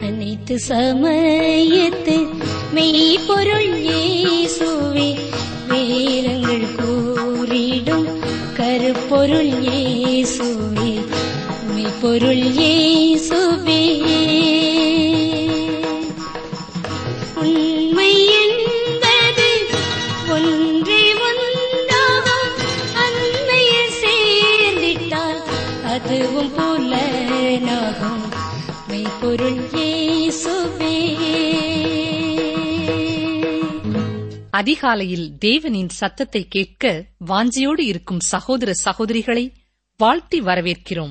அனைத்து சமயத்து மெய்ப்பொருள் இயேசுவே வேதங்கள் கூறிடும் கருப்பொருள் இயேசுவே மெய்ப்பொருள் இயேசுவே உண்மை என்பது ஒன்றே ஒன்றாகும் அண்மையில் சேர்ந்திட்டால் அதுவும் புலனாகும் மெய்ப்பொருள் இயேசுவே அதிகாலையில் தேவனின் சத்தத்தை கேட்க வாஞ்சியோடு இருக்கும் சகோதர சகோதரிகளை வாழ்த்தி வரவேற்கிறோம்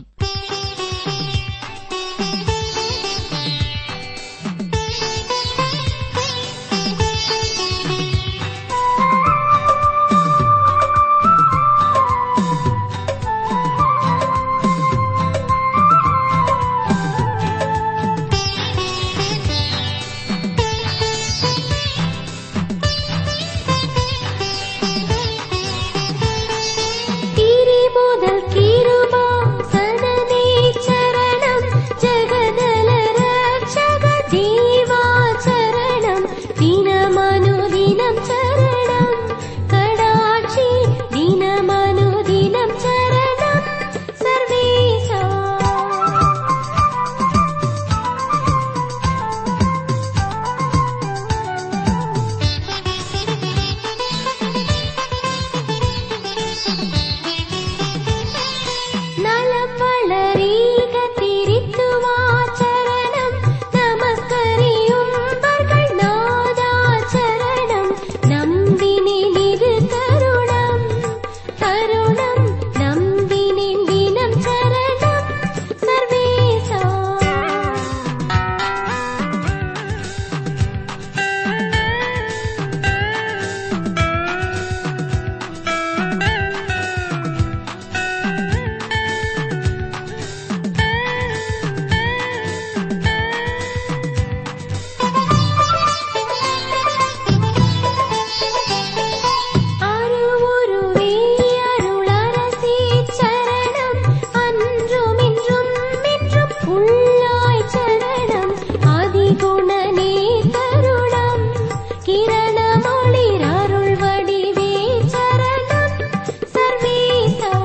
கீரி முதல் கீருமா சனனே சரணம் ஜெகதல ரட்சக ஜீவா சரணம் தினமனுதினம் சரணம் கடாட்சி தினமனுதினம் சரணம் சர்வேசா நலம் வளரீக திரித்துவாச்சரணம் நமஸ்கரியும்பர்கள் நாதாச்சரணம் நம்பினில் இது தருணம் தருணம் நம்பினில் தினம் சரணம் சர்வேசா அருவுருவே அருளரசே சரணம் அன்றும் இன்றும் என்றும் உள்ளாய் சரணம் அதிகுணனே தருணம் கிரணமொளிர் அருள் வடிவே சரணம் சர்வேசா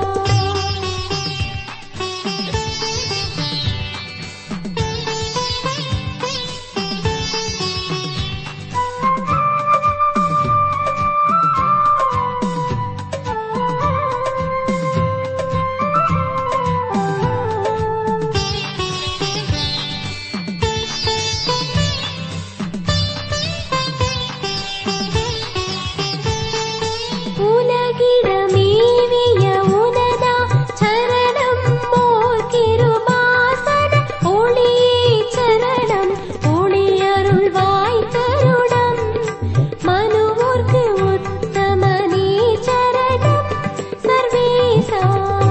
உலகிடமேவிய உனதா சரணம் போர் கிருபாசன ஒளியே சரணம் ஒளியருள்வாய் தருணம் மனுவோர்க்கு உத்தமனே சரணம் சர்வேசா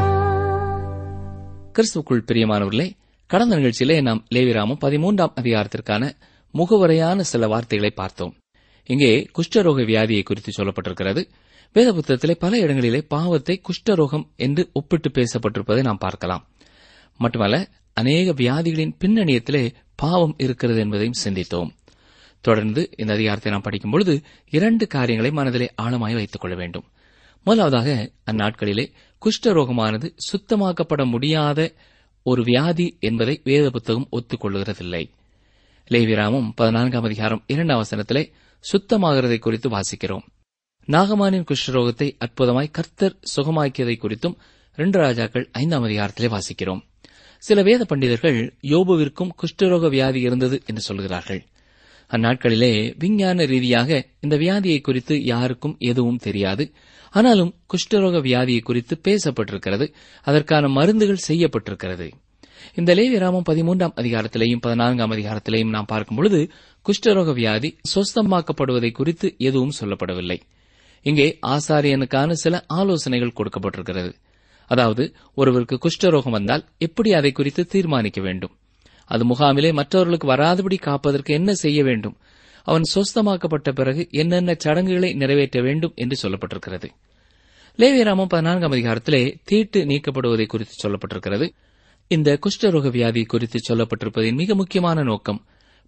கிறிஸ்துவுக்குள் பிரியமானவர்களே கடந்த நிகழ்ச்சியிலே நாம் லேவிராமம் பதிமூன்றாம் அதிகாரத்திற்கான முகவரையான சில வார்த்தைகளை பார்த்தோம் இங்கே குஷ்டரோக வியாதியை குறித்து சொல்லப்பட்டிருக்கிறது வேத புத்தகத்திலே பல இடங்களிலே பாவத்தை குஷ்டரோகம் என்று ஒப்பிட்டு பேசப்பட்டிருப்பதை நாம் பார்க்கலாம் மட்டுமல்ல அநேக வியாதிகளின் பின்னணியத்திலே பாவம் இருக்கிறது என்பதையும் சிந்தித்தோம் தொடர்ந்து இந்த அதிகாரத்தை நாம் படிக்கும் பொழுது இரண்டு காரியங்களை மனதிலே ஆழமாய் வைத்துக் கொள்ள வேண்டும் முதலாவதாக அந்நாட்களிலே குஷ்டரோகமானது சுத்தமாக்கப்பட முடியாத ஒரு வியாதி என்பதை வேத புத்தகம் ஒத்துக்கொள்கிறதில்லை லேவிராமம் பதினான்காம் அதிகாரம் இரண்டாம் வசனத்திலே சுத்தமாகிறதை குறித்து வாசிக்கிறோம் நாகமானின் குஷ்டரோகத்தை அற்புதமாய் கர்த்தர் சுகமாக்கியதை குறித்தும் ரெண்டு ராஜாக்கள் ஐந்தாம் அதிகாரத்திலே வாசிக்கிறோம் சில வேத பண்டிதர்கள் யோபுவிற்கும் குஷ்டரோக வியாதி இருந்தது என்று சொல்கிறார்கள் அந்நாட்களிலே விஞ்ஞான ரீதியாக இந்த வியாதியை குறித்து யாருக்கும் எதுவும் தெரியாது ஆனாலும் குஷ்டரோக வியாதியை குறித்து பேசப்பட்டிருக்கிறது அதற்கான மருந்துகள் செய்யப்பட்டிருக்கிறது இந்த லேவியராமம் பதிமூன்றாம் அதிகாரத்திலேயும் பதினான்காம் அதிகாரத்திலேயும் நாம் பார்க்கும் பொழுது குஷ்டரோக வியாதி சொஸ்தமாக்கப்படுவதை குறித்து எதுவும் சொல்லப்படவில்லை இங்கே ஆசாரியனுக்கான சில ஆலோசனைகள் கொடுக்கப்பட்டிருக்கிறது அதாவது ஒருவருக்கு குஷ்டரோகம் வந்தால் எப்படி அதை குறித்து தீர்மானிக்க வேண்டும் அது முகாமிலே மற்றவர்களுக்கு வராதபடி காப்பதற்கு என்ன செய்ய வேண்டும் அவன் சொஸ்தமாக்கப்பட்ட பிறகு என்னென்ன சடங்குகளை நிறைவேற்ற வேண்டும் என்று சொல்லப்பட்டிருக்கிறது லேவியராமம் பதினான்காம் அதிகாரத்திலே தீட்டு நீக்கப்படுவதை குறித்து சொல்லப்பட்டிருக்கிறது இந்த குஷ்டரோக வியாதி குறித்து சொல்லப்பட்டிருப்பதின் மிக முக்கியமான நோக்கம்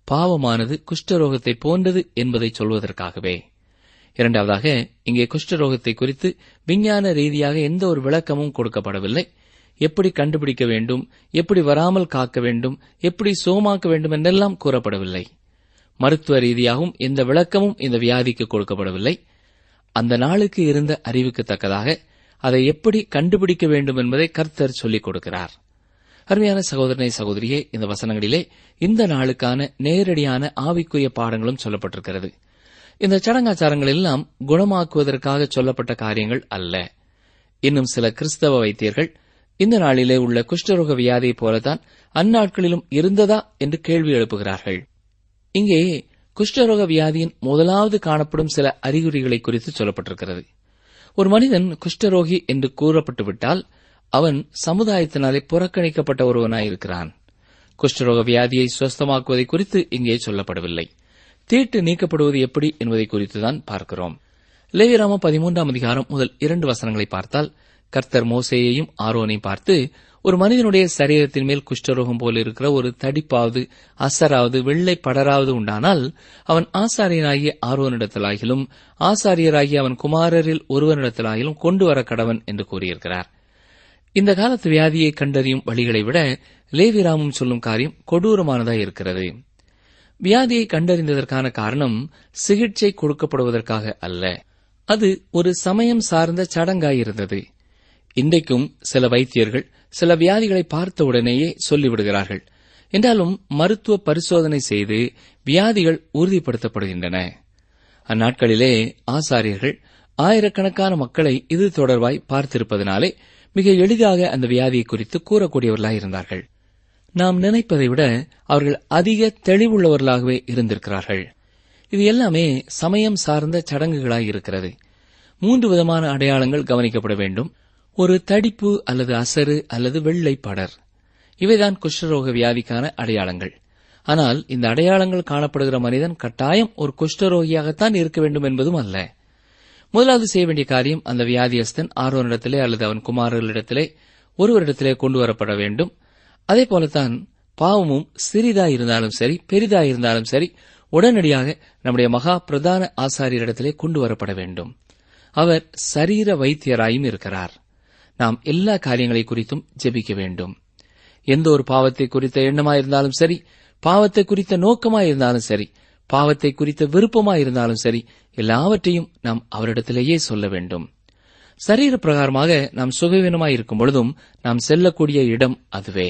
பாவமானது குஷ்டரோகத்தை போன்றது என்பதை சொல்வதற்காகவே இரண்டாவதாக இங்கே குஷ்டரோகத்தை குறித்து விஞ்ஞான ரீதியாக எந்த ஒரு விளக்கமும் கொடுக்கப்படவில்லை எப்படி கண்டுபிடிக்க வேண்டும் எப்படி வராமல் காக்க வேண்டும் எப்படி சோமாக்க வேண்டும் என்றெல்லாம் கூறப்படவில்லை மருத்துவ ரீதியாகவும் எந்த விளக்கமும் இந்த வியாதிக்கு கொடுக்கப்படவில்லை அந்த நாளுக்கு இருந்த அறிவுக்கு தக்கதாக அதை எப்படி கண்டுபிடிக்க வேண்டும் என்பதை கர்த்தர் சொல்லிக் கொடுக்கிறார் அருமையான சகோதரனை சகோதரியே இந்த வசனங்களிலே இந்த நாளுக்கான நேரடியான ஆவிக்குரிய பாடங்களும் சொல்லப்பட்டிருக்கிறது இந்த சடங்காச்சாரங்கள் எல்லாம் குணமாக்குவதற்காக சொல்லப்பட்ட காரியங்கள் அல்ல இன்னும் சில கிறிஸ்தவ வைத்தியர்கள் இந்த நாளிலே உள்ள குஷ்டரோக வியாதியைப் போலத்தான் அந்நாட்களிலும் இருந்ததா என்று கேள்வி எழுப்புகிறார்கள் இங்கே குஷ்டரோக வியாதியின் முதலாவது காணப்படும் சில அறிகுறிகளை குறித்து சொல்லப்பட்டிருக்கிறது ஒரு மனிதன் குஷ்டரோகி என்று கூறப்பட்டு விட்டால் அவன் சமுதாயத்தினாலே புறக்கணிக்கப்பட்ட ஒருவனாயிருக்கிறான் குஷ்டரோக வியாதியை சுவஸ்தமாக்குவதை குறித்து இங்கே சொல்லப்படவில்லை தீட்டு நீக்கப்படுவது எப்படி என்பதை குறித்துதான் பார்க்கிறோம் லேவிராம பதிமூன்றாம் அதிகாரம் முதல் இரண்டு வசனங்களை பார்த்தால் கர்த்தர் மோசேயையும் ஆரோனையும் பார்த்து ஒரு மனிதனுடைய சரீரத்தின் மேல் குஷ்டரோகம் போல இருக்கிற ஒரு தடிப்பாவது அசராவது வெள்ளை படராவது உண்டானால் அவன் ஆசாரியனாகிய ஆரோனிடத்திலாகிலும் ஆசாரியராகிய அவன் குமாரரில் ஒருவனிடத்திலாகிலும் கொண்டு வர கடவன் என்று கூறியிருக்கிறார் இந்த காலத்து வியாதியை கண்டறியும் வழிகளை விட லேவிராமும் சொல்லும் காரியம் கொடூரமானதாய் இருக்கிறது வியாதியை கண்டறிந்ததற்கான காரணம் சிகிச்சை கொடுக்கப்படுவதற்காக அல்ல அது ஒரு சமயம் சார்ந்த சடங்காயிருந்தது இன்றைக்கும் சில வைத்தியர்கள் சில வியாதிகளை பார்த்த உடனேயே சொல்லிவிடுகிறார்கள் என்றாலும் மருத்துவ பரிசோதனை செய்து வியாதிகள் உறுதிப்படுத்தப்படுகின்றன அந்நாட்களிலே ஆசாரியர்கள் ஆயிரக்கணக்கான மக்களை இது தொடர்பாய் பார்த்திருப்பதனாலே மிக எளிதாக அந்த வியாதியை குறித்து கூறக்கூடியவர்களாயிருந்தார்கள் நாம் நினைப்பதை விட அவர்கள் அதிக தெளிவுள்ளவர்களாகவே இருந்திருக்கிறார்கள் இது எல்லாமே சமயம் சார்ந்த சடங்குகளாய் இருக்கிறது மூன்று விதமான அடையாளங்கள் கவனிக்கப்பட வேண்டும் ஒரு தடிப்பு அல்லது அசரு அல்லது வெள்ளை படர் இவைதான் குஷ்டரோக வியாதிக்கான அடையாளங்கள் ஆனால் இந்த அடையாளங்கள் காணப்படுகிற மனிதன் கட்டாயம் ஒரு குஷ்டரோகியாகத்தான் இருக்க வேண்டும் என்பதும் அல்ல முதலாவது செய்ய வேண்டிய காரியம் அந்த வியாதியஸ்தன் ஆரோனிடத்திலே அல்லது அவன் குமாரர்களிடத்திலே ஒருவரிடத்திலே கொண்டு வரப்பட வேண்டும் அதே போலத்தான் பாவமும் சிறிதாயிருந்தாலும் சரி பெரிதாயிருந்தாலும் சரி உடனடியாக நம்முடைய மகா பிரதான ஆசாரியரிடத்திலே கொண்டு வரப்பட வேண்டும் அவர் சரீர வைத்தியராயும் இருக்கிறார் நாம் எல்லா காரியங்களை குறித்தும் ஜெபிக்க வேண்டும் எந்த ஒரு பாவத்தை குறித்த எண்ணமாயிருந்தாலும் சரி பாவத்தை குறித்த நோக்கமாயிருந்தாலும் சரி பாவத்தை குறித்த விருப்பமாயிருந்தாலும் சரி எல்லாவற்றையும் நாம் அவரிடத்திலேயே சொல்ல வேண்டும் சரீர பிரகாரமாக நாம் சுகவீனமாயிருக்கும் பொழுதும் நாம் செல்லக்கூடிய இடம் அதுவே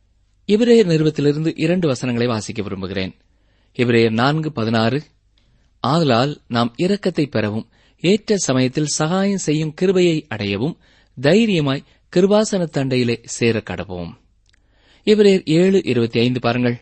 இவரேயர் நிறுவத்திலிருந்து இரண்டு வசனங்களை வாசிக்க விரும்புகிறேன் இவரேயர் நான்கு பதினாறு ஆதலால் நாம் இரக்கத்தை பெறவும் ஏற்ற சமயத்தில் சகாயம் செய்யும் கிருபையை அடையவும் தைரியமாய் கிருபாசன தண்டையிலே சேர கடவோம் இவரேர் ஏழு இருபத்தி ஐந்து பாருங்கள்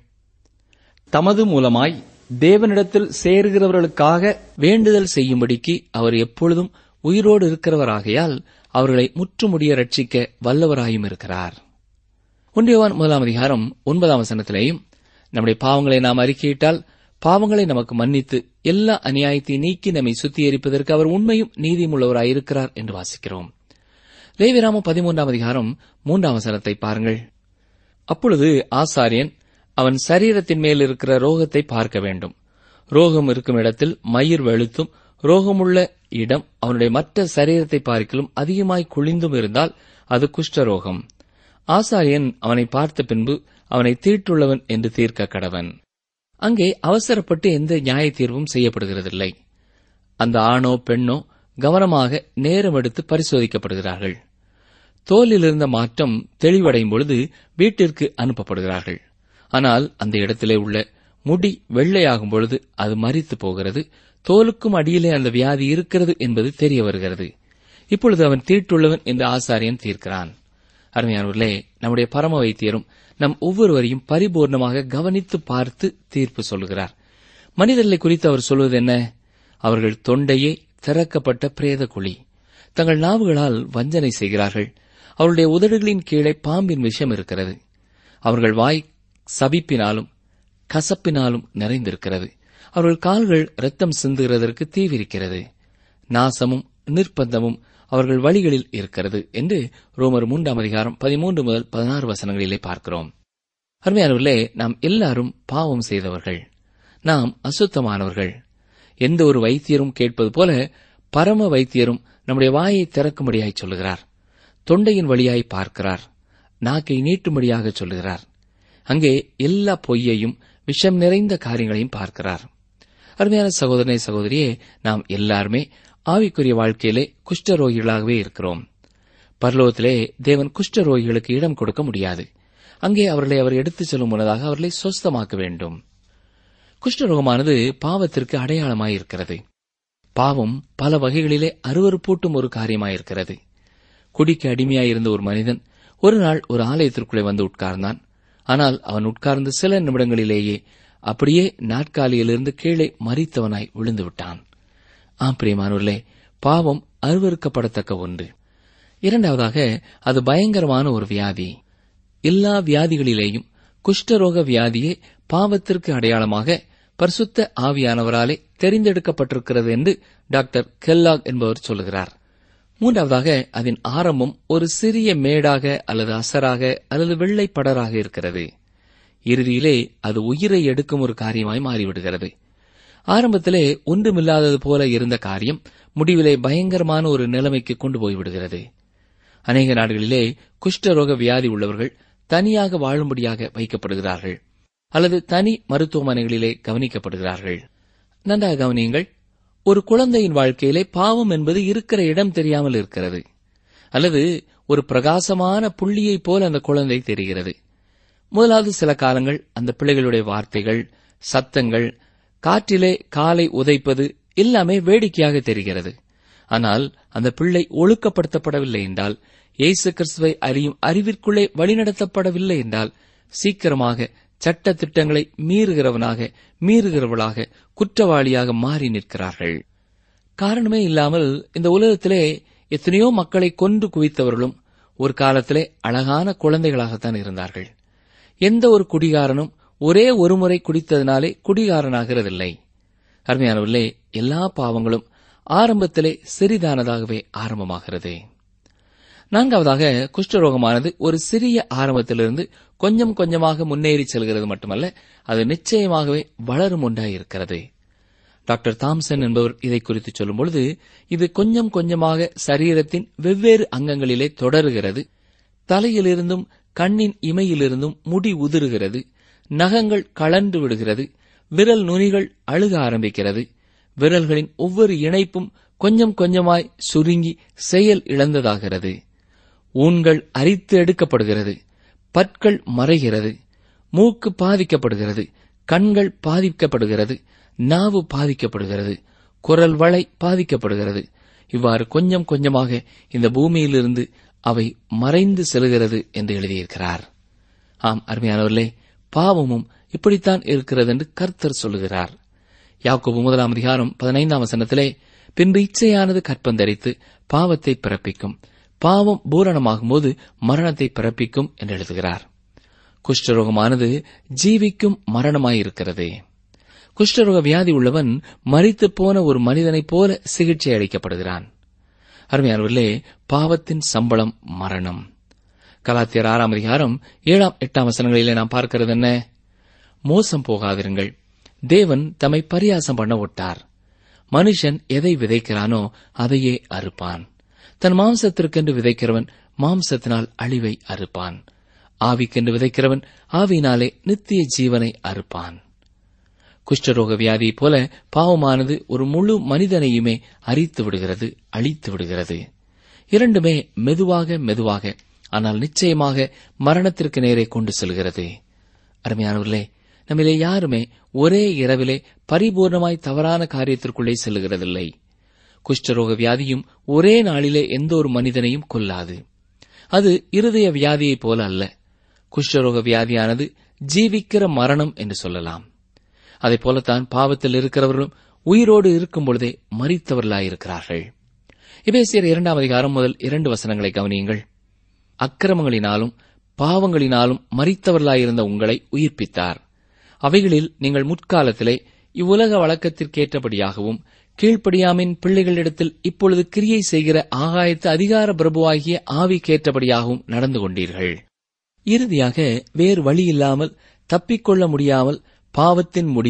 தமது மூலமாய் தேவனிடத்தில் சேருகிறவர்களுக்காக வேண்டுதல் செய்யும்படிக்கு அவர் எப்பொழுதும் உயிரோடு இருக்கிறவராகையால் அவர்களை முற்றுமுடிய ரட்சிக்க வல்லவராயும் இருக்கிறார் ஒன்றியவான் முதலாம் அதிகாரம் ஒன்பதாம் வசனத்திலேயும் நம்முடைய பாவங்களை நாம் அறிக்கையிட்டால் பாவங்களை நமக்கு மன்னித்து எல்லா அநியாயத்தை நீக்கி நம்மை சுத்திகரிப்பதற்கு அவர் உண்மையும் நீதியுமுள்ளவராயிருக்கிறார் என்று வாசிக்கிறோம் லேவிராம பதிமூன்றாம் அதிகாரம் மூன்றாம் வசனத்தை பாருங்கள் அப்பொழுது ஆசாரியன் அவன் சரீரத்தின் மேல் இருக்கிற ரோகத்தை பார்க்க வேண்டும் ரோகம் இருக்கும் இடத்தில் மயிர் வெளுத்தும் ரோகமுள்ள இடம் அவனுடைய மற்ற சரீரத்தை பார்க்கிலும் அதிகமாய் குளிந்தும் இருந்தால் அது குஷ்டரோகம் ஆசாரியன் அவனை பார்த்த பின்பு அவனை தீட்டுள்ளவன் என்று தீர்க்க கடவன் அங்கே அவசரப்பட்டு எந்த நியாய தீர்வும் செய்யப்படுகிறதில்லை அந்த ஆணோ பெண்ணோ கவனமாக நேரம் எடுத்து பரிசோதிக்கப்படுகிறார்கள் தோலில் இருந்த மாற்றம் தெளிவடையும் பொழுது வீட்டிற்கு அனுப்பப்படுகிறார்கள் ஆனால் அந்த இடத்திலே உள்ள முடி வெள்ளையாகும் பொழுது அது மறித்து போகிறது தோலுக்கும் அடியிலே அந்த வியாதி இருக்கிறது என்பது தெரிய வருகிறது இப்பொழுது அவன் தீட்டுள்ளவன் என்று ஆசாரியன் தீர்க்கிறான் அருமையானவர்களே நம்முடைய பரம வைத்தியரும் நம் ஒவ்வொருவரையும் பரிபூர்ணமாக கவனித்து பார்த்து தீர்ப்பு சொல்கிறார் மனிதர்களை குறித்து அவர் சொல்வது என்ன அவர்கள் தொண்டையே திறக்கப்பட்ட பிரேத குழி தங்கள் நாவுகளால் வஞ்சனை செய்கிறார்கள் அவருடைய உதடுகளின் கீழே பாம்பின் விஷம் இருக்கிறது அவர்கள் வாய் சபிப்பினாலும் கசப்பினாலும் நிறைந்திருக்கிறது அவர்கள் கால்கள் ரத்தம் சிந்துகிறதற்கு தீவிரிக்கிறது நாசமும் நிர்பந்தமும் அவர்கள் வழிகளில் இருக்கிறது என்று ரோமர் மூன்றாம் அதிகாரம் பதிமூன்று முதல் பதினாறு வசனங்களிலே பார்க்கிறோம் அருமையானவர்களே நாம் எல்லாரும் பாவம் செய்தவர்கள் நாம் அசுத்தமானவர்கள் எந்த ஒரு வைத்தியரும் கேட்பது போல பரம வைத்தியரும் நம்முடைய வாயை திறக்கும்படியாய் சொல்லுகிறார் தொண்டையின் வழியாய் பார்க்கிறார் நாக்கை நீட்டும்படியாக சொல்லுகிறார் அங்கே எல்லா பொய்யையும் விஷம் நிறைந்த காரியங்களையும் பார்க்கிறார் அருமையான சகோதரனை சகோதரியே நாம் எல்லாருமே ஆவிக்குரிய வாழ்க்கையிலே குஷ்டரோகிகளாகவே இருக்கிறோம் பரலோகத்திலே தேவன் குஷ்டரோகிகளுக்கு இடம் கொடுக்க முடியாது அங்கே அவர்களை அவர் எடுத்துச் செல்லும் முன்னதாக அவர்களை சொஸ்தமாக்க வேண்டும் குஷ்டரோகமானது பாவத்திற்கு அடையாளமாயிருக்கிறது பாவம் பல வகைகளிலே அருவறுப்பூட்டும் ஒரு காரியமாயிருக்கிறது குடிக்கு அடிமையாயிருந்த ஒரு மனிதன் ஒரு நாள் ஒரு ஆலயத்திற்குள்ளே வந்து உட்கார்ந்தான் ஆனால் அவன் உட்கார்ந்து சில நிமிடங்களிலேயே அப்படியே நாட்காலியிலிருந்து கீழே மறித்தவனாய் விழுந்து விட்டான் ஆம் பிரியமானவர்களே பாவம் அருவறுக்கப்படத்தக்க ஒன்று இரண்டாவதாக அது பயங்கரமான ஒரு வியாதி எல்லா வியாதிகளிலேயும் குஷ்டரோக வியாதியே பாவத்திற்கு அடையாளமாக பரிசுத்த ஆவியானவராலே தெரிந்தெடுக்கப்பட்டிருக்கிறது என்று டாக்டர் கெல்லாக் என்பவர் சொல்லுகிறார் மூன்றாவதாக அதன் ஆரம்பம் ஒரு சிறிய மேடாக அல்லது அசராக அல்லது வெள்ளை படராக இருக்கிறது இறுதியிலே அது உயிரை எடுக்கும் ஒரு காரியமாய் மாறிவிடுகிறது ஆரம்பத்திலே ஒன்றுமில்லாதது போல இருந்த காரியம் முடிவிலே பயங்கரமான ஒரு நிலைமைக்கு கொண்டு போய்விடுகிறது அநேக நாடுகளிலே குஷ்டரோக வியாதி உள்ளவர்கள் தனியாக வாழும்படியாக வைக்கப்படுகிறார்கள் அல்லது தனி மருத்துவமனைகளிலே கவனிக்கப்படுகிறார்கள் நன்றாக கவனியுங்கள் ஒரு குழந்தையின் வாழ்க்கையிலே பாவம் என்பது இருக்கிற இடம் தெரியாமல் இருக்கிறது அல்லது ஒரு பிரகாசமான புள்ளியைப் போல அந்த குழந்தை தெரிகிறது முதலாவது சில காலங்கள் அந்த பிள்ளைகளுடைய வார்த்தைகள் சத்தங்கள் காற்றிலே காலை உதைப்பது எல்லாமே வேடிக்கையாக தெரிகிறது ஆனால் அந்த பிள்ளை ஒழுக்கப்படுத்தப்படவில்லை என்றால் இயேசு கிறிஸ்துவை அறியும் அறிவிற்குள்ளே வழிநடத்தப்படவில்லை என்றால் சீக்கிரமாக சட்ட திட்டங்களை மீறுகிறவனாக மீறுகிறவளாக குற்றவாளியாக மாறி நிற்கிறார்கள் காரணமே இல்லாமல் இந்த உலகத்திலே எத்தனையோ மக்களை கொன்று குவித்தவர்களும் ஒரு காலத்திலே அழகான குழந்தைகளாகத்தான் இருந்தார்கள் எந்த ஒரு குடிகாரனும் ஒரே ஒரு முறை குடித்ததினாலே குடிகாரனாகிறதில்லை அருமையானவர்களே எல்லா பாவங்களும் ஆரம்பத்திலே சிறிதானதாகவே ஆரம்பமாகிறது நான்காவதாக குஷ்டரோகமானது ஒரு சிறிய ஆரம்பத்திலிருந்து கொஞ்சம் கொஞ்சமாக முன்னேறி செல்கிறது மட்டுமல்ல அது நிச்சயமாகவே வளரும் ஒன்றாயிருக்கிறது டாக்டர் தாம்சன் என்பவர் இதை குறித்து சொல்லும்பொழுது இது கொஞ்சம் கொஞ்சமாக சரீரத்தின் வெவ்வேறு அங்கங்களிலே தொடருகிறது தலையிலிருந்தும் கண்ணின் இமையிலிருந்தும் முடி உதிருகிறது நகங்கள் கலண்டு விடுகிறது விரல் நுனிகள் அழுக ஆரம்பிக்கிறது விரல்களின் ஒவ்வொரு இணைப்பும் கொஞ்சம் கொஞ்சமாய் சுருங்கி செயல் இழந்ததாகிறது ஊன்கள் அரித்து எடுக்கப்படுகிறது பற்கள் மறைகிறது மூக்கு பாதிக்கப்படுகிறது கண்கள் பாதிக்கப்படுகிறது நாவு பாதிக்கப்படுகிறது குரல் வளை பாதிக்கப்படுகிறது இவ்வாறு கொஞ்சம் கொஞ்சமாக இந்த பூமியிலிருந்து அவை மறைந்து செல்கிறது என்று எழுதியிருக்கிறார் ஆம் அருமையானவர்களே பாவமும் இப்படித்தான் இருக்கிறது என்று கர்த்தர் சொல்லுகிறார் யாக்கோபு முதலாம் அதிகாரம் பதினைந்தாம் வசனத்திலே பின்பு இச்சையானது கற்பந்தரித்து பாவத்தை பிறப்பிக்கும் பாவம் பூரணமாகும்போது மரணத்தை பிறப்பிக்கும் என்று எழுதுகிறார் குஷ்டரோகமானது ஜீவிக்கும் மரணமாயிருக்கிறது குஷ்டரோக வியாதி உள்ளவன் மறித்துப் போன ஒரு மனிதனைப் போல சிகிச்சை அளிக்கப்படுகிறான் அருமையானவர்களே பாவத்தின் சம்பளம் மரணம் கலாத்தியர் ஆறாம் அதிகாரம் ஏழாம் எட்டாம் வசனங்களிலே நாம் பார்க்கிறது என்ன மோசம் போகாதிருங்கள் தேவன் தம்மை பரியாசம் பண்ண விட்டார் மனுஷன் எதை விதைக்கிறானோ அதையே அறுப்பான் தன் மாம்சத்திற்கென்று விதைக்கிறவன் மாம்சத்தினால் அழிவை அறுப்பான் ஆவிக்கென்று விதைக்கிறவன் ஆவியினாலே நித்திய ஜீவனை அறுப்பான் குஷ்டரோக வியாதியைப் போல பாவமானது ஒரு முழு மனிதனையுமே அரித்து விடுகிறது அழித்து விடுகிறது இரண்டுமே மெதுவாக மெதுவாக ஆனால் நிச்சயமாக மரணத்திற்கு நேரே கொண்டு செல்கிறது அருமையானவர்களே நம்மிலே யாருமே ஒரே இரவிலே பரிபூர்ணமாய் தவறான காரியத்திற்குள்ளே செல்லுகிறதில்லை குஷ்டரோக வியாதியும் ஒரே நாளிலே எந்த ஒரு மனிதனையும் கொல்லாது அது இருதய வியாதியைப் போல அல்ல குஷ்டரோக வியாதியானது ஜீவிக்கிற மரணம் என்று சொல்லலாம் அதைப் போலத்தான் பாவத்தில் இருக்கிறவர்களும் உயிரோடு இருக்கும் பொழுதே மறித்தவர்களாயிருக்கிறார்கள் இபேசியர் இரண்டாம் அதிகாரம் முதல் இரண்டு வசனங்களை கவனியுங்கள் அக்கிரமங்களினாலும் பாவங்களினாலும் மறித்தவர்களாயிருந்த உங்களை உயிர்ப்பித்தார் அவைகளில் நீங்கள் முற்காலத்திலே இவ்வுலக வழக்கத்திற்கேற்றபடியாகவும் கீழ்ப்படியாமின் பிள்ளைகளிடத்தில் இப்பொழுது கிரியை செய்கிற ஆகாயத்து அதிகார பிரபுவாகிய ஆவிக்கேற்றபடியாகவும் நடந்து கொண்டீர்கள் இறுதியாக வேறு வழி இல்லாமல் தப்பிக்கொள்ள முடியாமல் பாவத்தின் முடிவும்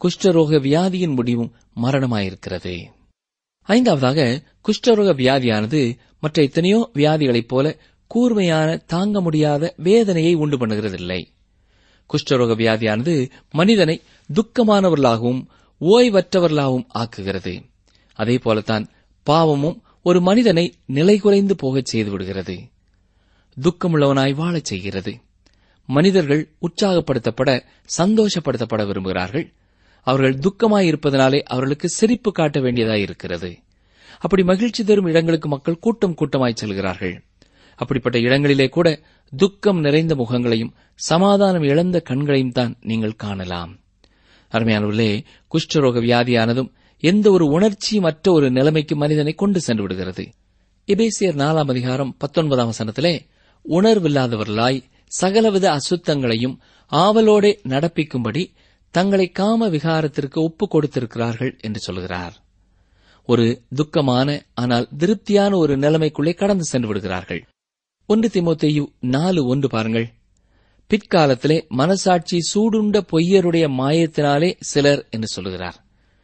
குஷ்டரோக வியாதியின் முடிவும் மரணமாயிருக்கிறது ஐந்தாவதாக குஷ்டரோக வியாதியானது மற்ற எத்தனையோ வியாதிகளைப் போல கூர்மையான தாங்க முடியாத வேதனையை உண்டு பண்ணுகிறதில்லை குஷ்டரோக வியாதியானது மனிதனை துக்கமானவர்களாகவும் ஓய்வற்றவர்களாகவும் ஆக்குகிறது அதே போலத்தான் பாவமும் ஒரு மனிதனை நிலைகுலைந்து போகச் செய்து விடுகிறது துக்கமுள்ளவனாய் வாழச் செய்கிறது மனிதர்கள் உற்சாகப்படுத்தப்பட சந்தோஷப்படுத்தப்பட விரும்புகிறார்கள் அவர்கள் துக்கமாயிருப்பதனாலே அவர்களுக்கு சிரிப்பு காட்ட வேண்டியதாயிருக்கிறது அப்படி மகிழ்ச்சி தரும் இடங்களுக்கு மக்கள் கூட்டம் கூட்டமாய் செல்கிறார்கள் அப்படிப்பட்ட இடங்களிலே கூட துக்கம் நிறைந்த முகங்களையும் சமாதானம் இழந்த கண்களையும் தான் நீங்கள் காணலாம் அருமையானவர்களே குஷ்டரோக வியாதியானதும் எந்த ஒரு உணர்ச்சியமற்ற ஒரு நிலைமைக்கு மனிதனை கொண்டு சென்று விடுகிறது எபேசியர் நாலாம் அதிகாரம் பத்தொன்பதாம் வசனத்திலே உணர்வில்லாதவர்களாய் சகலவித அசுத்தங்களையும் ஆவலோடே நடப்பிக்கும்படி தங்களை காம விகாரத்திற்கு ஒப்புக் கொடுத்திருக்கிறார்கள் என்று சொல்கிறார் ஒரு துக்கமான ஆனால் திருப்தியான ஒரு நிலைமைக்குள்ளே கடந்து சென்று விடுகிறார்கள் ஒன்று திமுத்தையு நாலு ஒன்று பாருங்கள் பிற்காலத்திலே மனசாட்சி சூடுண்ட பொய்யருடைய மாயத்தினாலே சிலர் என்று சொல்லுகிறார்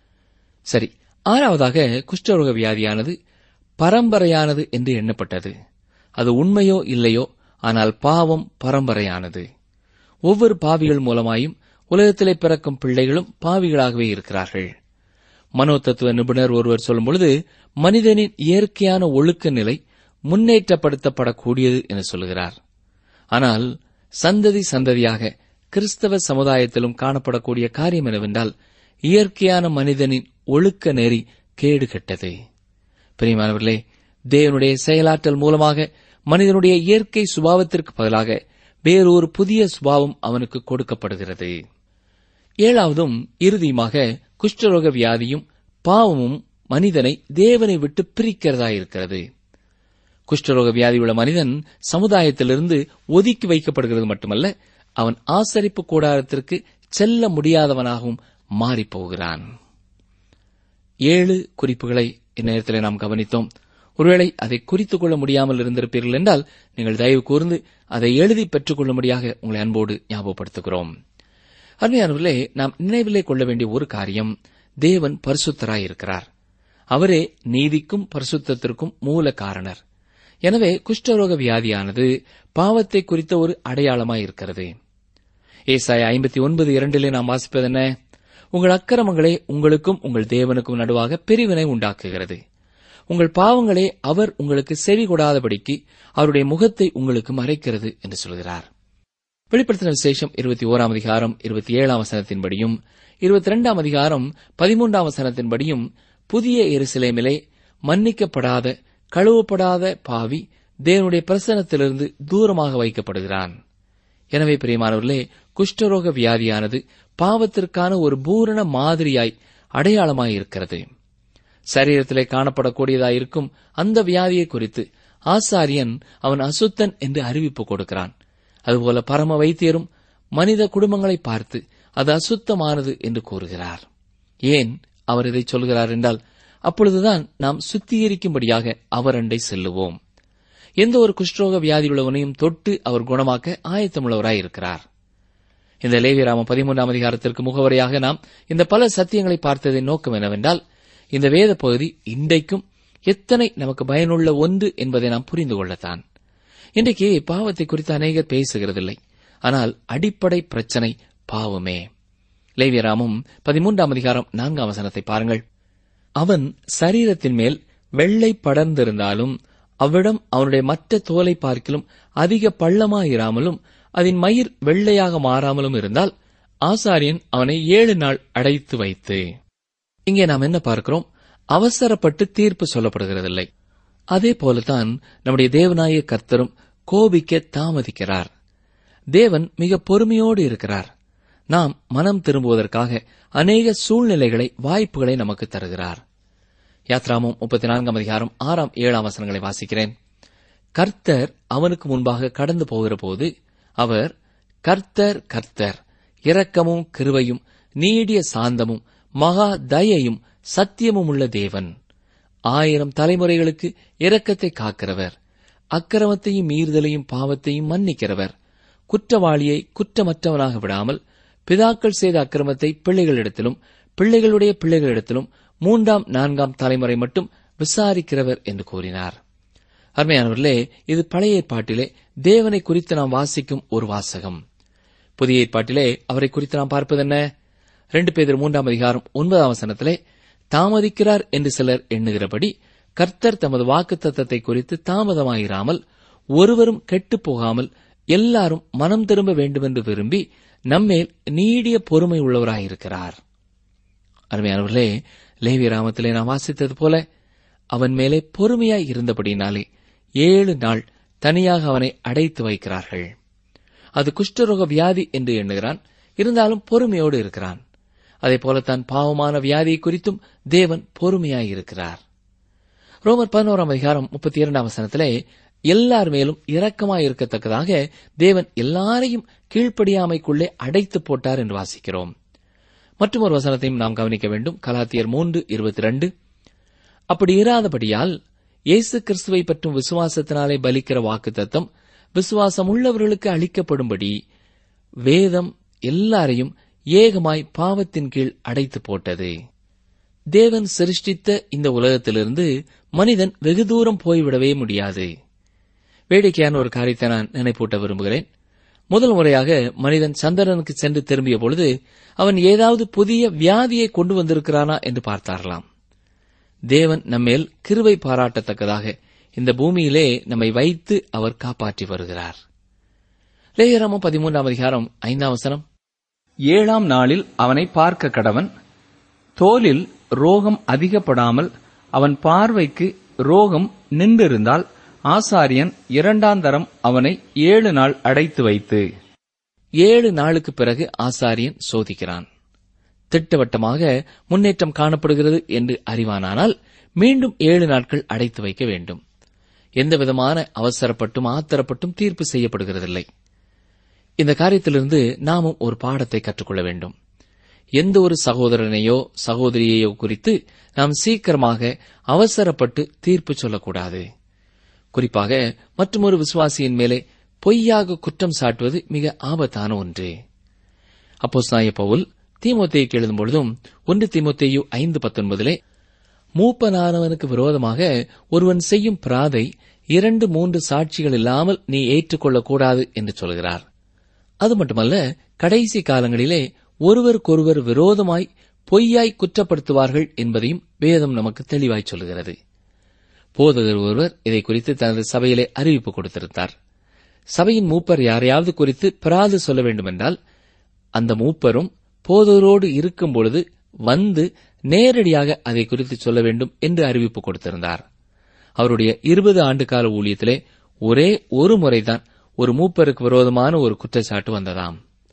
சரி ஆறாவதாக குஷ்டரோக வியாதியானது பரம்பரையானது என்று எண்ணப்பட்டது அது உண்மையோ இல்லையோ ஆனால் பாவம் பரம்பரையானது ஒவ்வொரு பாவிகள் மூலமாயும் உலகத்திலே பிறக்கும் பிள்ளைகளும் பாவிகளாகவே இருக்கிறார்கள் மனோ தத்துவ நிபுணர் ஒருவர் சொல்லும் பொழுது மனிதனின் இயற்கையான ஒழுக்க நிலை முன்னேற்றப்படுத்தப்படக்கூடியது என்று சொல்கிறார் ஆனால் சந்ததி சந்ததியாக கிறிஸ்தவ சமுதாயத்திலும் காணப்படக்கூடிய காரியம் என்னவென்றால் இயற்கையான மனிதனின் ஒழுக்க நெறி கேடு கெட்டது பிரியமானவர்களே தேவனுடைய செயலாற்றல் மூலமாக மனிதனுடைய இயற்கை சுபாவத்திற்கு பதிலாக வேறொரு புதிய சுபாவம் அவனுக்கு கொடுக்கப்படுகிறது ஏழாவதும் இறுதியுமாக குஷ்டரோக வியாதியும் பாவமும் மனிதனை தேவனை விட்டு பிரிக்கிறதா இருக்கிறது குஷ்டரோக வியாதி உள்ள மனிதன் சமுதாயத்திலிருந்து ஒதுக்கி வைக்கப்படுகிறது மட்டுமல்ல அவன் ஆசரிப்பு கூடாரத்திற்கு செல்ல முடியாதவனாகவும் மாறிப்போகிறான் ஏழு குறிப்புகளை இந்நேரத்தில் நாம் கவனித்தோம் ஒருவேளை அதை குறித்துக் கொள்ள முடியாமல் இருந்திருப்பீர்கள் என்றால் நீங்கள் தயவு கூர்ந்து அதை எழுதி பெற்றுக் கொள்ளும்படியாக உங்களை அன்போடு ஞாபகப்படுத்துகிறோம் அருமையானவர்களே நாம் நினைவிலே கொள்ள வேண்டிய ஒரு காரியம் தேவன் பரிசுத்தராய் இருக்கிறார் அவரே நீதிக்கும் பரிசுத்தத்திற்கும் மூல காரணர் எனவே குஷ்டரோக வியாதியானது பாவத்தை குறித்த ஒரு அடையாளமாய் இருக்கிறது ஏசாய ஐம்பத்தி ஒன்பது இரண்டிலே நாம் வாசிப்பது என்ன உங்கள் அக்கிரமங்களே உங்களுக்கும் உங்கள் தேவனுக்கும் நடுவாக பிரிவினை உண்டாக்குகிறது உங்கள் பாவங்களே அவர் உங்களுக்கு செவி கொடாதபடிக்கு அவருடைய முகத்தை உங்களுக்கு மறைக்கிறது என்று சொல்கிறார் வெளிப்படுத்தின விசேஷம் இருபத்தி ஓராம் அதிகாரம் இருபத்தி ஏழாம் வசனத்தின்படியும் இருபத்தி இரண்டாம் அதிகாரம் பதிமூன்றாம் வசனத்தின்படியும் புதிய எருசலேமிலே மன்னிக்கப்படாத கழுவப்படாத பாவி தேவனுடைய பிரசனத்திலிருந்து தூரமாக வைக்கப்படுகிறான் எனவே பிரியமானவர்களே குஷ்டரோக வியாதியானது பாவத்திற்கான ஒரு பூரண மாதிரியாய் அடையாளமாய் இருக்கிறது சரீரத்திலே காணப்படக்கூடியதாயிருக்கும் அந்த வியாதியை குறித்து ஆசாரியன் அவன் அசுத்தன் என்று அறிவிப்பு கொடுக்கிறான் அதுபோல பரம வைத்தியரும் மனித குடும்பங்களை பார்த்து அது அசுத்தமானது என்று கூறுகிறார் ஏன் அவர் இதை சொல்கிறார் என்றால் அப்பொழுதுதான் நாம் சுத்திகரிக்கும்படியாக அவர் அண்டை செல்லுவோம் எந்த ஒரு குஷ்டரோக வியாதியுள்ளவனையும் தொட்டு அவர் குணமாக்க ஆயத்தமுள்ளவராய் இருக்கிறார் இந்த லேவியராம பதிமூன்றாம் அதிகாரத்திற்கு முகவரியாக நாம் இந்த பல சத்தியங்களை பார்த்ததின் நோக்கம் என்னவென்றால் இந்த வேத பகுதி இன்றைக்கும் எத்தனை நமக்கு பயனுள்ள ஒன்று என்பதை நாம் புரிந்து கொள்ளத்தான் இன்றைக்கு பாவத்தை குறித்து அநேகர் பேசுகிறதில்லை ஆனால் அடிப்படை பிரச்சனை பாவமே லேவியராமும் பதிமூன்றாம் அதிகாரம் நான்காம் வசனத்தை பாருங்கள் அவன் சரீரத்தின் மேல் வெள்ளை படர்ந்திருந்தாலும் அவ்விடம் அவனுடைய மற்ற தோலை பார்க்கிலும் அதிக பள்ளமாயிராமலும் அதன் மயிர் வெள்ளையாக மாறாமலும் இருந்தால் ஆசாரியன் அவனை ஏழு நாள் அடைத்து வைத்து இங்கே நாம் என்ன பார்க்கிறோம் அவசரப்பட்டு தீர்ப்பு சொல்லப்படுகிறதில்லை அதே போலதான் நம்முடைய தேவநாய கர்த்தரும் கோபிக்க தாமதிக்கிறார் தேவன் மிக பொறுமையோடு இருக்கிறார் நாம் மனம் திரும்புவதற்காக அநேக சூழ்நிலைகளை வாய்ப்புகளை நமக்கு தருகிறார் யாத்ராமம் முப்பத்தி நான்காம் அதிகாரம் ஆறாம் ஏழாம் வசனங்களை வாசிக்கிறேன் கர்த்தர் அவனுக்கு முன்பாக கடந்து போகிற போது அவர் கர்த்தர் கர்த்தர் இரக்கமும் கிருவையும் நீடிய சாந்தமும் மகா தயையும் சத்தியமும் உள்ள தேவன் ஆயிரம் தலைமுறைகளுக்கு இரக்கத்தை காக்கிறவர் அக்கிரமத்தையும் மீறுதலையும் பாவத்தையும் மன்னிக்கிறவர் குற்றவாளியை குற்றமற்றவனாக விடாமல் பிதாக்கள் செய்த அக்கிரமத்தை பிள்ளைகளிடத்திலும் பிள்ளைகளுடைய பிள்ளைகளிடத்திலும் மூன்றாம் நான்காம் தலைமுறை மட்டும் விசாரிக்கிறவர் என்று கூறினார் அருமையானவர்களே இது பழைய ஏற்பாட்டிலே தேவனை குறித்து நாம் வாசிக்கும் ஒரு வாசகம் புதிய ஏற்பாட்டிலே அவரை குறித்து நாம் பார்ப்பது என்ன ரெண்டு பேர் மூன்றாம் அதிகாரம் ஒன்பதாம் வசனத்திலே தாமதிக்கிறார் என்று சிலர் எண்ணுகிறபடி கர்த்தர் தமது வாக்கு தத்தத்தை குறித்து தாமதமாயிராமல் ஒருவரும் கெட்டுப் போகாமல் எல்லாரும் மனம் திரும்ப வேண்டுமென்று விரும்பி நம்மேல் நீடிய பொறுமை உள்ளவராயிருக்கிறார் அருமையானவர்களே லேவி ராமத்திலே நாம் வாசித்தது போல அவன் மேலே பொறுமையாய் இருந்தபடினாலே ஏழு நாள் தனியாக அவனை அடைத்து வைக்கிறார்கள் அது குஷ்டரோக வியாதி என்று எண்ணுகிறான் இருந்தாலும் பொறுமையோடு இருக்கிறான் அதே போலத்தான் பாவமான வியாதியை குறித்தும் தேவன் பொறுமையாய் இருக்கிறார் ரோமர் பதினோராம் அதிகாரம் முப்பத்தி இரண்டாம் வசனத்திலே எல்லார் மேலும் இரக்கமாய் இருக்கத்தக்கதாக தேவன் எல்லாரையும் கீழ்ப்படியாமைக்குள்ளே அடைத்து போட்டார் என்று வாசிக்கிறோம் மற்றும் ஒரு வசனத்தையும் நாம் கவனிக்க வேண்டும் கலாத்தியர் மூன்று இருபத்தி ரெண்டு அப்படி இராதபடியால் இயேசு கிறிஸ்துவை பற்றும் விசுவாசத்தினாலே பலிக்கிற வாக்குத்தத்தம் விசுவாசம் உள்ளவர்களுக்கு அளிக்கப்படும்படி வேதம் எல்லாரையும் ஏகமாய் பாவத்தின் கீழ் அடைத்து போட்டது தேவன் சிருஷ்டித்த இந்த உலகத்திலிருந்து மனிதன் வெகு தூரம் போய்விடவே முடியாது வேடிக்கையான ஒரு காரியத்தை நான் நினைப்பூட்ட விரும்புகிறேன் முதல் முறையாக மனிதன் சந்திரனுக்கு சென்று திரும்பிய பொழுது அவன் ஏதாவது புதிய வியாதியை கொண்டு வந்திருக்கிறானா என்று பார்த்தாரலாம் தேவன் நம்மேல் கிருவை பாராட்டத்தக்கதாக இந்த பூமியிலே நம்மை வைத்து அவர் காப்பாற்றி வருகிறார் லேயராமம் பதிமூன்றாம் அதிகாரம் ஐந்தாம் வசனம் ஏழாம் நாளில் அவனை பார்க்க கடவன் தோலில் ரோகம் அதிகப்படாமல் அவன் பார்வைக்கு ரோகம் நின்றிருந்தால் ஆசாரியன் இரண்டாந்தரம் அவனை ஏழு நாள் அடைத்து வைத்து ஏழு நாளுக்கு பிறகு ஆசாரியன் சோதிக்கிறான் திட்டவட்டமாக முன்னேற்றம் காணப்படுகிறது என்று அறிவானானால் மீண்டும் ஏழு நாட்கள் அடைத்து வைக்க வேண்டும் எந்த விதமான அவசரப்பட்டும் ஆத்திரப்பட்டும் தீர்ப்பு செய்யப்படுகிறதில்லை இந்த காரியத்திலிருந்து நாமும் ஒரு பாடத்தை கற்றுக்கொள்ள வேண்டும் எந்த ஒரு சகோதரனையோ சகோதரியையோ குறித்து நாம் சீக்கிரமாக அவசரப்பட்டு தீர்ப்பு சொல்லக்கூடாது குறிப்பாக மற்றொரு விசுவாசியின் மேலே பொய்யாக குற்றம் சாட்டுவது மிக ஆபத்தான ஒன்று அப்போஸ்தாய பவுல் தீமோத்தேயுக்கு எழுதும் பொழுதும் ஒன்று தீமோத்தேயு ஐந்து பத்தொன்பதிலே மூப்பனானவனுக்கு விரோதமாக ஒருவன் செய்யும் பிராதை இரண்டு மூன்று சாட்சிகள் இல்லாமல் நீ ஏற்றுக்கொள்ளக்கூடாது என்று சொல்கிறார் அது மட்டுமல்ல கடைசி காலங்களிலே ஒருவருக்கொருவர் விரோதமாய் பொய்யாய் குற்றப்படுத்துவார்கள் என்பதையும் வேதம் நமக்கு தெளிவாய் சொல்கிறது போதகர் ஒருவர் இதை குறித்து தனது சபையிலே அறிவிப்பு கொடுத்திருந்தார் சபையின் மூப்பர் யாரையாவது குறித்து பிராது சொல்ல வேண்டுமென்றால் அந்த மூப்பரும் போதகரோடு இருக்கும் பொழுது வந்து நேரடியாக அதை குறித்து சொல்ல வேண்டும் என்று அறிவிப்பு கொடுத்திருந்தார் அவருடைய இருபது ஆண்டு கால ஊழியத்திலே ஒரே ஒரு முறைதான் ஒரு மூப்பருக்கு விரோதமான ஒரு குற்றச்சாட்டு வந்ததாம்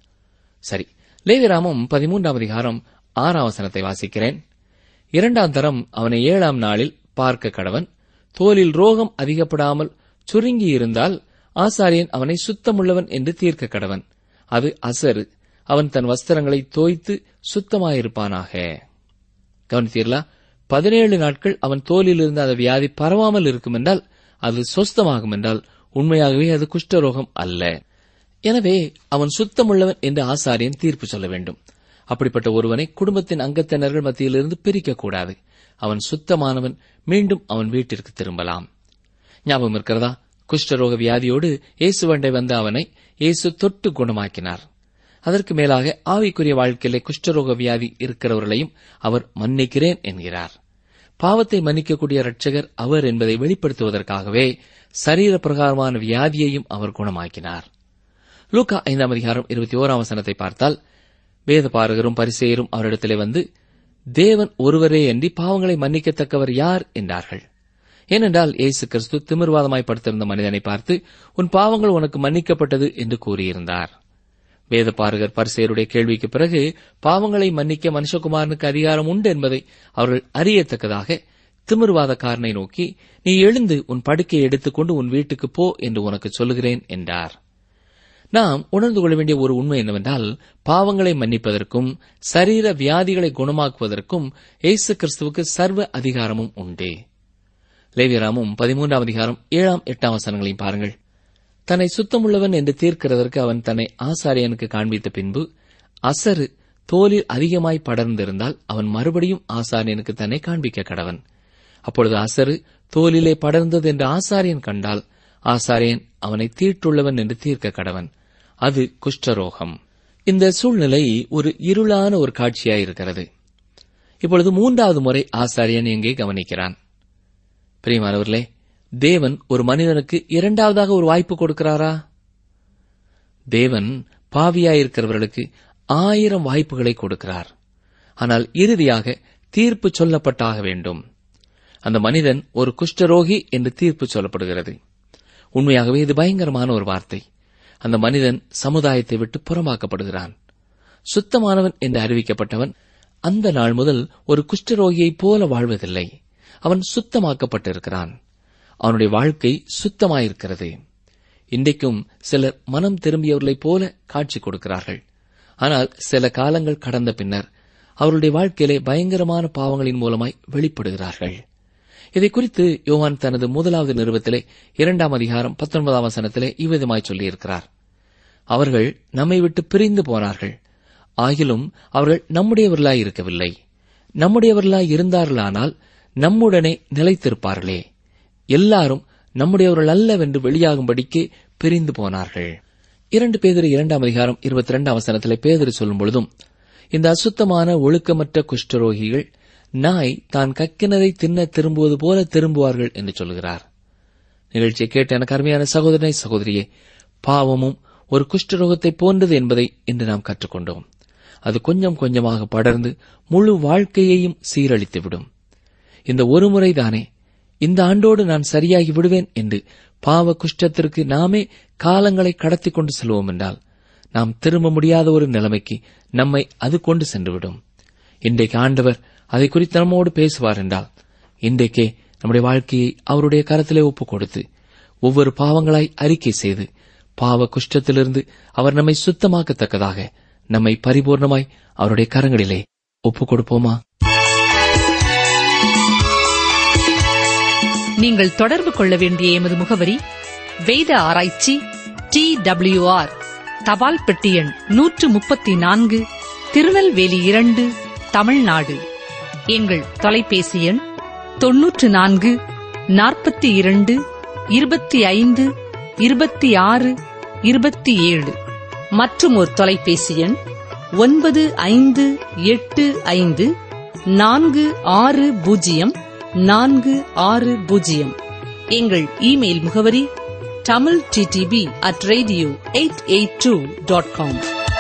சரி லேவிராமம் பதிமூன்றாம் அதிகாரம் ஆறாம் வசனத்தை வாசிக்கிறேன் இரண்டாம் தரம் அவனை ஏழாம் நாளில் பார்க்க கடவன் தோலில் ரோகம் அதிகப்படாமல் சுருங்கி இருந்தால் ஆசாரியன் அவனை சுத்தமுள்ளவன் என்று தீர்க்க கடவன் அது அசரு அவன் தன் வஸ்திரங்களை தோய்த்து சுத்தமாயிருப்பானாக கவனித்தீர்களா பதினேழு நாட்கள் அவன் தோலில் இருந்த அந்த வியாதி பரவாமல் இருக்கும் என்றால் அது சொஸ்தமாகும் என்றால் உண்மையாகவே அது குஷ்டரோகம் அல்ல எனவே அவன் சுத்தமுள்ளவன் என்று ஆசாரியன் தீர்ப்பு சொல்ல வேண்டும் அப்படிப்பட்ட ஒருவனை குடும்பத்தின் அங்கத்தினர்கள் மத்தியிலிருந்து பிரிக்கக்கூடாது அவன் சுத்தமானவன் மீண்டும் அவன் வீட்டிற்கு திரும்பலாம் ஞாபகம் இருக்கிறதா குஷ்டரோக வியாதியோடு இயேசுவண்டை வந்த அவனை இயேசு தொட்டு குணமாக்கினார் அதற்கு மேலாக ஆவிக்குரிய வாழ்க்கையிலே குஷ்டரோக வியாதி இருக்கிறவர்களையும் அவர் மன்னிக்கிறேன் என்கிறார் பாவத்தை மன்னிக்கக்கூடிய இரட்சகர் அவர் என்பதை வெளிப்படுத்துவதற்காகவே சரீர பிரகாரமான வியாதியையும் அவர் குணமாக்கினார் லூக்கா ஐந்தாம் அதிகாரம் இருபத்தி ஓராம் வசனத்தை பார்த்தால் வேத பாரகரும் பரிசெயரும் அவரிடத்திலே வந்து தேவன் ஒருவரே அன்றி பாவங்களை மன்னிக்கத்தக்கவர் யார் என்றார்கள் ஏனென்றால் இயேசு கிறிஸ்து திமிர்வாதமாய் படுத்திருந்த மனிதனை பார்த்து உன் பாவங்கள் உனக்கு மன்னிக்கப்பட்டது என்று கூறியிருந்தார் வேத பாரகர் பரிசெயருடைய கேள்விக்கு பிறகு பாவங்களை மன்னிக்க மனுஷகுமாரனுக்கு அதிகாரம் உண்டு என்பதை அவர்கள் அறியத்தக்கதாக திமிர்வாதக்காரனை நோக்கி நீ எழுந்து உன் படுக்கையை எடுத்துக்கொண்டு உன் வீட்டுக்கு போ என்று உனக்கு சொல்லுகிறேன் என்றார் நாம் உணர்ந்து கொள்ள வேண்டிய ஒரு உண்மை என்னவென்றால் பாவங்களை மன்னிப்பதற்கும் சரீர வியாதிகளை குணமாக்குவதற்கும் இயேசு கிறிஸ்துவுக்கு சர்வ அதிகாரமும் உண்டு லேவியராமும் பதிமூன்றாம் அதிகாரம் ஏழாம் எட்டாம் வசனங்களையும் பாருங்கள் தன்னை சுத்தமுள்ளவன் என்று தீர்க்கிறதற்கு அவன் தன்னை ஆசாரியனுக்கு காண்பித்த பின்பு அசரு தோலில் அதிகமாய் படர்ந்திருந்தால் அவன் மறுபடியும் ஆசாரியனுக்கு தன்னை காண்பிக்க கடவன் அப்பொழுது அசரு தோலிலே படர்ந்தது என்று ஆசாரியன் கண்டால் ஆசாரியன் அவனை தீட்டுள்ளவன் என்று தீர்க்க கடவன் அது குஷ்டரோகம் இந்த சூழ்நிலை ஒரு இருளான ஒரு காட்சியாயிருக்கிறது இப்பொழுது மூன்றாவது முறை ஆசாரியன் எங்கே கவனிக்கிறான் பிரியமானவர்களே தேவன் ஒரு மனிதனுக்கு இரண்டாவதாக ஒரு வாய்ப்பு கொடுக்கிறாரா தேவன் பாவியாயிருக்கிறவர்களுக்கு ஆயிரம் வாய்ப்புகளை கொடுக்கிறார் ஆனால் இறுதியாக தீர்ப்பு சொல்லப்பட்டாக வேண்டும் அந்த மனிதன் ஒரு குஷ்டரோகி என்று தீர்ப்பு சொல்லப்படுகிறது உண்மையாகவே இது பயங்கரமான ஒரு வார்த்தை அந்த மனிதன் சமுதாயத்தை விட்டு புறமாக்கப்படுகிறான் சுத்தமானவன் என்று அறிவிக்கப்பட்டவன் அந்த நாள் முதல் ஒரு குஷ்டரோகியைப் போல வாழ்வதில்லை அவன் சுத்தமாக்கப்பட்டிருக்கிறான் அவனுடைய வாழ்க்கை சுத்தமாயிருக்கிறது இன்றைக்கும் சிலர் மனம் திரும்பியவர்களைப் போல காட்சி கொடுக்கிறார்கள் ஆனால் சில காலங்கள் கடந்த பின்னர் அவருடைய வாழ்க்கையிலே பயங்கரமான பாவங்களின் மூலமாய் வெளிப்படுகிறார்கள் இதை குறித்து யோவான் தனது முதலாவது நிறுவத்திலே இரண்டாம் அதிகாரம் பத்தொன்பதாம் வசனத்திலே இவ்விதமாய் சொல்லியிருக்கிறார் அவர்கள் நம்மை விட்டு பிரிந்து போனார்கள் ஆகிலும் அவர்கள் நம்முடையவர்களாய் இருக்கவில்லை நம்முடையவர்களாய் இருந்தார்களானால் நம்முடனே நிலைத்திருப்பார்களே எல்லாரும் நம்முடையவர்கள் அல்லவென்று வெளியாகும்படிக்கு பிரிந்து போனார்கள் இரண்டு பேதர் இரண்டாம் அதிகாரம் இருபத்தி இரண்டாம் வசனத்திலே பேதர் சொல்லும் பொழுதும் இந்த அசுத்தமான ஒழுக்கமற்ற குஷ்டரோகிகள் நாய் தான் கக்கினரை தின்ன திரும்புவது போல திரும்புவார்கள் என்று சொல்கிறார் நிகழ்ச்சியை கேட்ட எனக்கு அருமையான சகோதரனை சகோதரியே பாவமும் ஒரு குஷ்டரோகத்தை போன்றது என்பதை இன்று நாம் கற்றுக்கொண்டோம் அது கொஞ்சம் கொஞ்சமாக படர்ந்து முழு வாழ்க்கையையும் சீரழித்துவிடும் இந்த ஒரு முறைதானே இந்த ஆண்டோடு நான் சரியாகி விடுவேன் என்று பாவ குஷ்டத்திற்கு நாமே காலங்களை கடத்தி கொண்டு செல்வோம் என்றால் நாம் திரும்ப முடியாத ஒரு நிலைமைக்கு நம்மை அது கொண்டு சென்றுவிடும் இன்றைக்கு ஆண்டவர் அதை குறித்து நம்மோடு பேசுவார் என்றால் இன்றைக்கே நம்முடைய வாழ்க்கையை அவருடைய கரத்திலே ஒப்புக் கொடுத்து ஒவ்வொரு பாவங்களாய் அறிக்கை செய்து பாவ குஷ்டத்திலிருந்து அவர் நம்மை சுத்தமாக்கத்தக்கதாக நம்மை பரிபூர்ணமாய் அவருடைய கரங்களிலே ஒப்புக் கொடுப்போமா நீங்கள் தொடர்பு கொள்ள வேண்டிய எமது முகவரி வேத ஆராய்ச்சி டி ஆர் தபால் பெட்டி எண் நூற்று முப்பத்தி நான்கு திருநெல்வேலி இரண்டு தமிழ்நாடு எங்கள் தொலைபேசி எண் தொன்னூற்று நான்கு நாற்பத்தி இரண்டு இருபத்தி ஐந்து இருபத்தி ஆறு இருபத்தி ஏழு மற்றும் ஒரு தொலைபேசி எண் ஒன்பது ஐந்து எட்டு ஐந்து நான்கு ஆறு பூஜ்ஜியம் நான்கு ஆறு பூஜ்ஜியம் எங்கள் இமெயில் முகவரி Tamil DDP at radio eight eight two dot com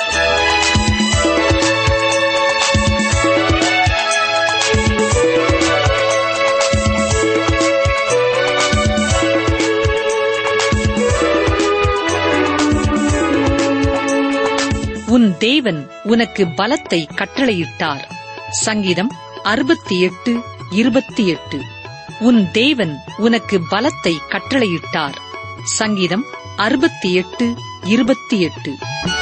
உன் தேவன் உனக்கு பலத்தை கட்டளையிட்டார் சங்கீதம் அறுபத்தி எட்டு இருபத்தி எட்டு உன் தேவன் உனக்கு பலத்தை கட்டளையிட்டார் சங்கீதம் அறுபத்தி எட்டு இருபத்தி எட்டு